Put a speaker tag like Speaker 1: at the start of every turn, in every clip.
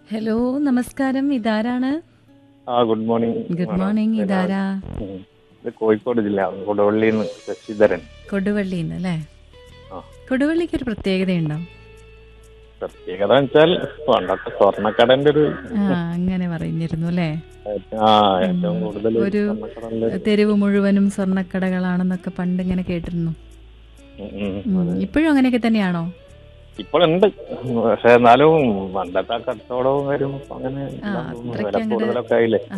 Speaker 1: Hello നമസ്കാരം ഇതാരാണ്
Speaker 2: ആ ഗുഡ് മോർണിംഗ്
Speaker 1: ഗുഡ് മോർണിംഗ് ഇതാരാ
Speaker 2: ഉം. ഇത് കോഴിക്കോട് ജില്ല കൊടുവള്ളിയിൽ നിന്ന് ശശിധരൻ
Speaker 1: കൊടുവള്ളിന്ന് അല്ലേ
Speaker 2: ആ.
Speaker 1: കൊടുവള്ളിക്ക് ഒരു പ്രത്യേകതയുണ്ടോ
Speaker 2: പ്രത്യേകത വെച്ചാൽ പണ്ടത്തെ സ്വർണ്ണക്കടന്റെ ഒരു
Speaker 1: ആ അങ്ങനെ പറഞ്ഞിരുന്നു അല്ലേ
Speaker 2: ആ ഏറ്റവും കൂടുതൽ
Speaker 1: ഒരു
Speaker 2: സ്വർണ്ണക്കടന്റെ
Speaker 1: തെരുവ് മുഴുവനും സ്വർണ്ണക്കടകളാണെന്നൊക്കെ പണ്ട് ഇങ്ങനെ കേട്ടിരുന്നു ഉം, ഇപ്പോഴും അങ്ങനെയൊക്കെ തന്നെയാണോ
Speaker 2: ഇപ്പോഴുണ്ട് പക്ഷെ എന്നാലും പണ്ടത്തെ ആ കച്ചവടവും കാര്യം അങ്ങനെ
Speaker 1: ആ,
Speaker 2: ഇല്ലാന്ന് തോന്നുന്നു.
Speaker 1: അത്രയ്ക്ക്
Speaker 2: വില
Speaker 1: അങ്ങട്
Speaker 2: കൂടുതലൊക്കെ ആയില്ലേ
Speaker 1: ആ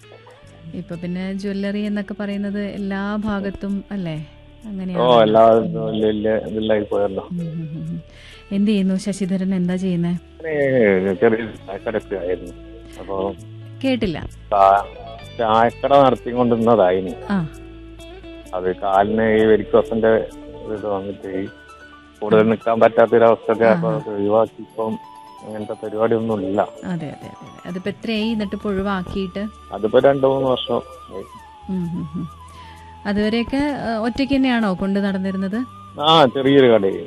Speaker 1: ഇപ്പൊ പിന്നെ ജ്വല്ലറി എന്നൊക്കെ പറയുന്നത് എല്ലാ ഭാഗത്തും അല്ലേ
Speaker 2: ഓ
Speaker 1: അങ്ങനെയാണ്
Speaker 2: എല്ലാ വലിയ വലിയ ഇതിലായി പോയല്ലോ
Speaker 1: ഉം, ഉം, ഉം, ഉം. എന്ത് ചെയ്യുന്നു ശശിധരൻ എന്താ ചെയ്യുന്നേ
Speaker 2: അങ്ങനെ ചെറിയ ചായക്കടയൊക്കെ ആയിരുന്നു അപ്പൊ
Speaker 1: കേട്ടില്ല
Speaker 2: ചാ- ചായക്കട നടത്തിക്കൊണ്ടിരുന്നതായിരുന്നു
Speaker 1: ആ
Speaker 2: അത് കാലിന് ഈ വെരിക്കോസിന്റെ ഇത് വന്നിട്ട് ഈ കൂടുതൽ നിൽക്കാൻ പറ്റാത്തൊരവസ്ഥയൊക്കെ അപ്പൊ അത് ഒഴിവാക്കി ഇപ്പം അങ്ങനത്തെ പരിപാടി ഒന്നും ഇല്ല
Speaker 1: അതെ അതെ അതെ അതെ അതിപ്പോ എത്രയായി എന്നിട്ട് ഇപ്പൊ ഒഴിവാക്കിയിട്ട്
Speaker 2: അതിപ്പോ രണ്ടു മൂന്ന് വർഷം ആയി.
Speaker 1: ഉം, ഉം, ഉം. അതുവരെയൊക്കെ ആ, ഒറ്റയ്ക്ക് തന്നെയാണോ കൊണ്ട് നടന്നിരുന്നത്
Speaker 2: ആ ചെറിയൊരു കടയിൽ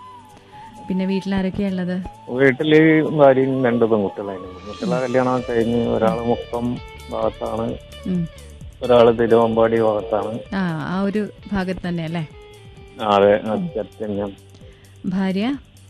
Speaker 1: പിന്നെ വീട്ടിലാരൊക്കെയാ ഉള്ളത്
Speaker 2: വീട്ടില് ഭാര്യയും രണ്ട് പെൺകുട്ടികളായിരുന്നു പെൺകുട്ടികളെ കല്യാണം കഴിഞ്ഞ് ഒരാള് മുക്കം ഭാഗത്താണ്
Speaker 1: ഉം.
Speaker 2: ഒരാള് തിരുവമ്പാടി ഭാഗത്താണ്
Speaker 1: ആ ആ ഒരു ഭാഗത്ത് തന്നെ അല്ലേ
Speaker 2: ആ, അതെ അത്യാവശ്യം ഞാൻ
Speaker 1: ഭാര്യ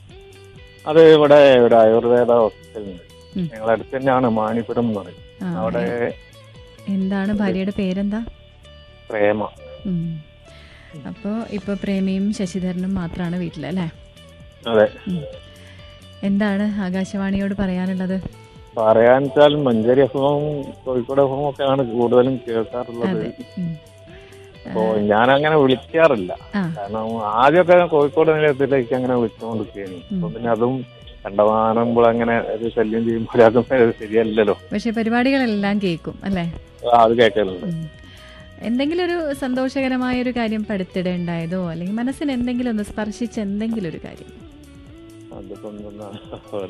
Speaker 2: അത് ഇവിടെ ഒരു ആയുർവേദ ഹോസ്പിറ്റലുണ്ട്
Speaker 1: ഉം.
Speaker 2: ഞങ്ങളെ അടുത്ത് തന്നെയാണ് മാണിപുരം എന്ന് പറയും
Speaker 1: ആ,
Speaker 2: അവിടെ
Speaker 1: എന്താണ് ഭാര്യയുടെ പേരെന്താ
Speaker 2: പ്രേമ
Speaker 1: ഉം. അപ്പോ ഇപ്പൊ പ്രേമിയും ശശിധരനും മാത്രമാണ് വീട്ടിലല്ലേ
Speaker 2: അതെ
Speaker 1: ഉം. എന്താണ് ആകാശവാണിയോട് പറയാനുള്ളത്
Speaker 2: പറയാൻ വെച്ചാൽ മഞ്ചേരി എഫും കോഴിക്കോട് എഫും ഒക്കെയാണ് കൂടുതലും കേൾക്കാറുള്ളത്
Speaker 1: അതെ ഉം.
Speaker 2: അപ്പോ ഞാൻ അങ്ങനെ വിളിക്കാറില്ല
Speaker 1: ആ
Speaker 2: കാരണം ആദ്യമൊക്കെ കോഴിക്കോട് നിലയത്തിലേക്ക് അങ്ങനെ വിളിച്ചുകൊണ്ടിരിക്കുകയാണ് ഇപ്പൊ പിന്നെ അതും കണ്ടമാനുമ്പോൾ അങ്ങനെ ഒരു ശല്യം ചെയ്യുമ്പോൾ അതും ശരിയല്ലല്ലോ
Speaker 1: പക്ഷെ പരിപാടികളെല്ലാം കേൾക്കും അല്ലേ
Speaker 2: ആ, അത് കേൾക്കലുണ്ട്
Speaker 1: ഉം. എന്തെങ്കിലും ഒരു സന്തോഷകരമായ ഒരു കാര്യം പഠിത്തിടെ ഉണ്ടായതോ അല്ലെങ്കിൽ മനസ്സിന് എന്തെങ്കിലും ഒന്ന് സ്പർശിച്ച എന്തെങ്കിലും ഒരു കാര്യം
Speaker 2: അതിപ്പോ എന്തെന്നാണ്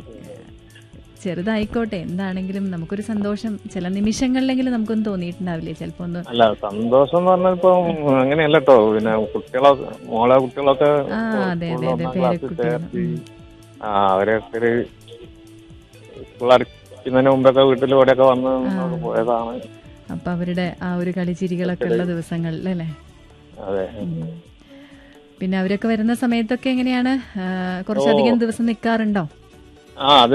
Speaker 1: ചെറുതായിക്കോട്ടെ എന്താണെങ്കിലും നമുക്കൊരു സന്തോഷം ചില നിമിഷങ്ങളിലെങ്കിലും നമുക്കൊന്നും തോന്നിയിട്ടുണ്ടാവില്ലേ ചിലപ്പോ ഒന്ന്
Speaker 2: അല്ല സന്തോഷം എന്ന് പറഞ്ഞാൽ ഇപ്പൊ അങ്ങനെയല്ല കേട്ടോ പിന്നെ കുട്ടികളൊക്കെ മോളെ കുട്ടികളൊക്കെ
Speaker 1: ആ അതെ
Speaker 2: സ്കൂളിൽ
Speaker 1: അതെ അതെ
Speaker 2: ഒന്നാം ക്ലാസ്സിൽ
Speaker 1: പേരക്കുട്ടികൾ
Speaker 2: ചേർത്തി ആ അവരൊക്കെ ഒരു സ്കൂൾ അടയ്ക്കുന്നതിന് മുമ്പൊക്കെ വീട്ടിൽ ഇവിടെയൊക്കെ വന്ന് നിന്നൊക്കെ പോയതാണ്
Speaker 1: അപ്പൊ അവരുടെ ആ ഒരു കളിച്ചിരികളൊക്കെ ഉള്ള ദിവസങ്ങളിൽ അല്ലേ
Speaker 2: അതെ
Speaker 1: ഉം. പിന്നെ അവരൊക്കെ വരുന്ന സമയത്തൊക്കെ എങ്ങനെയാണ് ആ, കുറച്ചധികം ദിവസം നിൽക്കാറുണ്ടോ
Speaker 2: ആ അത്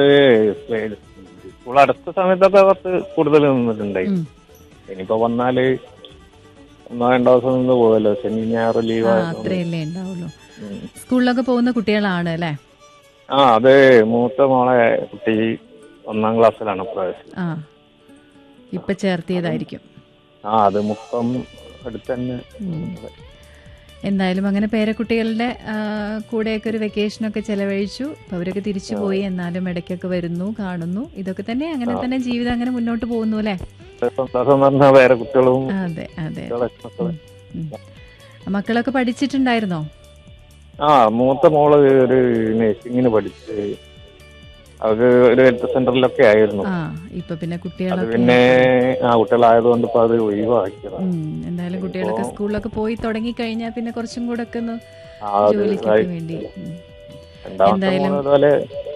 Speaker 2: സ്കൂൾ അടച്ച സമയത്തൊക്കെ കുറച്ച് കൂടുതൽ നിന്നിട്ടുണ്ടായി
Speaker 1: ഉം.
Speaker 2: ഇനിയിപ്പോ വന്നാല് ഒന്നോ രണ്ടോ ദിവസം നിന്ന് പോകല്ലോ ശനി ഞായർ ലീവ്
Speaker 1: ആ അത്രയല്ലേ ഉണ്ടാവുള്ളൂ സ്കൂളിലൊക്കെ പോകുന്ന കുട്ടികളാണ് അല്ലേ
Speaker 2: ആ അത് മൂത്ത മോളെ കുട്ടി ഒന്നാം ക്ലാസ്സിലാണ് പ്രാവശ്യം
Speaker 1: ആ ഇപ്പൊ ചേർത്തിയതായിരിക്കും
Speaker 2: ആ അത് മുക്കം അടുത്ത് തന്നെ
Speaker 1: ഉം. എന്തായാലും അങ്ങനെ പേരക്കുട്ടികളുടെ ആ, കൂടെയൊക്കെ ഒരു വെക്കേഷനൊക്കെ ചെലവഴിച്ചു അപ്പൊ അവരൊക്കെ തിരിച്ചു പോയി എന്നാലും ഇടയ്ക്കൊക്കെ വരുന്നു കാണുന്നു ഇതൊക്കെ തന്നെ അങ്ങനെ തന്നെ ജീവിതം അങ്ങനെ മുന്നോട്ട് പോകുന്നു അല്ലേ
Speaker 2: സന്തോഷം എന്ന് പറഞ്ഞാൽ വേറെ കുട്ടികളും
Speaker 1: അതെ അതെ
Speaker 2: കുട്ടികളൊക്കെ മക്കള്.
Speaker 1: ഉം. മക്കളൊക്കെ പഠിച്ചിട്ടുണ്ടായിരുന്നോ
Speaker 2: ആ മൂത്ത മോള് ഒരു നഴ്സിങ്ങിന് പഠിച്ച് അവർക്ക് ഒരു ഹെൽത്ത് സെന്ററിലൊക്കെ ആയിരുന്നു
Speaker 1: ആ ഇപ്പൊ പിന്നെ
Speaker 2: അത്
Speaker 1: കുട്ടികളൊക്കെ
Speaker 2: പിന്നെ ആ കുട്ടികളായതുകൊണ്ട് ഇപ്പൊ അത് ഒഴിവാക്കിയതാണ്
Speaker 1: ഉം, എന്തായാലും കുട്ടികളൊക്കെ സ്കൂളിലൊക്കെ പോയി തുടങ്ങി കഴിഞ്ഞാൽ പിന്നെ കുറച്ചും കൂടെ ഒക്കെ ഒന്ന്
Speaker 2: ആ, അത്
Speaker 1: ജോലിക്കൊക്കെ വേണ്ടി ഉം.
Speaker 2: രണ്ടാമത്തെ
Speaker 1: എന്തായാലും-
Speaker 2: മോള് അതുപോലെ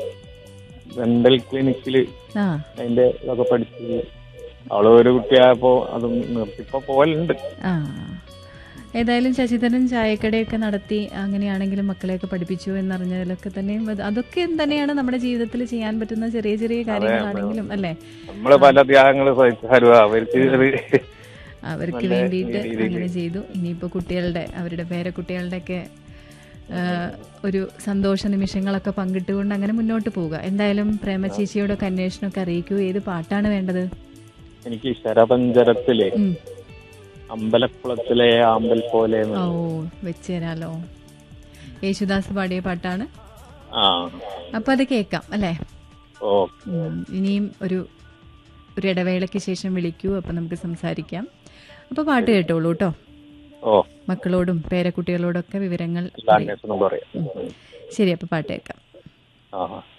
Speaker 2: ഡെന്റൽ ക്ലിനിക്കില്
Speaker 1: ആ
Speaker 2: അതിന്റെ ഇതൊക്കെ പഠിച്ച് അവള് ഒരു കുട്ടിയായപ്പോ അതും നിർത്തിപ്പോ പോലുണ്ട്
Speaker 1: ആ ഏതായാലും ശശിധരൻ ചായക്കടയൊക്കെ നടത്തി അങ്ങനെയാണെങ്കിലും മക്കളെയൊക്കെ പഠിപ്പിച്ചു എന്നറിഞ്ഞതിലൊക്കെ തന്നെ അത് അതൊക്കെ തന്നെയാണ് നമ്മുടെ ജീവിതത്തിൽ ചെയ്യാൻ പറ്റുന്ന ചെറിയ ചെറിയ കാര്യങ്ങളാണെങ്കിലും അല്ലേ
Speaker 2: നമ്മള് പല ത്യാഗങ്ങൾ സഹിച്ചാലും അവർക്ക് ഒരു
Speaker 1: അവർക്ക്
Speaker 2: നല്ല
Speaker 1: വേണ്ടിയിട്ട്
Speaker 2: രീതിയില്
Speaker 1: അങ്ങനെ ചെയ്തു ഇനിയിപ്പോൾ കുട്ടികളുടെ അവരുടെ പേരക്കുട്ടികളുടെയൊക്കെ ആ, ഒരു സന്തോഷ നിമിഷങ്ങളൊക്കെ പങ്കിട്ടുകൊണ്ട് അങ്ങനെ മുന്നോട്ട് പോവുക എന്തായാലും പ്രേമ ചേച്ചിയോടൊക്കെ അന്വേഷണമൊക്കെ അറിയിക്കൂ ഏത് പാട്ടാണ് വേണ്ടത്
Speaker 2: എനിക്ക് ശരപഞ്ചരത്തിലെ
Speaker 1: ഉം.
Speaker 2: അമ്പലക്കുളത്തിലെ ആമ്പൽ പോലെ എന്ന്
Speaker 1: ഓ വെച്ച് തരാലോ യേശുദാസ് പാടിയ പാട്ടാണ്
Speaker 2: ആ
Speaker 1: അപ്പൊ അത് കേൾക്കാം അല്ലേ
Speaker 2: ഓ
Speaker 1: ഉം. ഇനിയും ഒരു ഒരു ഇടവേളയ്ക്ക് ശേഷം വിളിക്കൂ അപ്പൊ നമുക്ക് സംസാരിക്കാം അപ്പൊ പാട്ട് കേട്ടോളൂ കേട്ടോ
Speaker 2: ഓ
Speaker 1: മക്കളോടും പേരക്കുട്ടികളോടൊക്കെ വിവരങ്ങൾ
Speaker 2: എല്ലാ അന്വേഷണം പറയാം
Speaker 1: ശരി അപ്പൊ പാട്ട് കേൾക്കാം
Speaker 2: ആ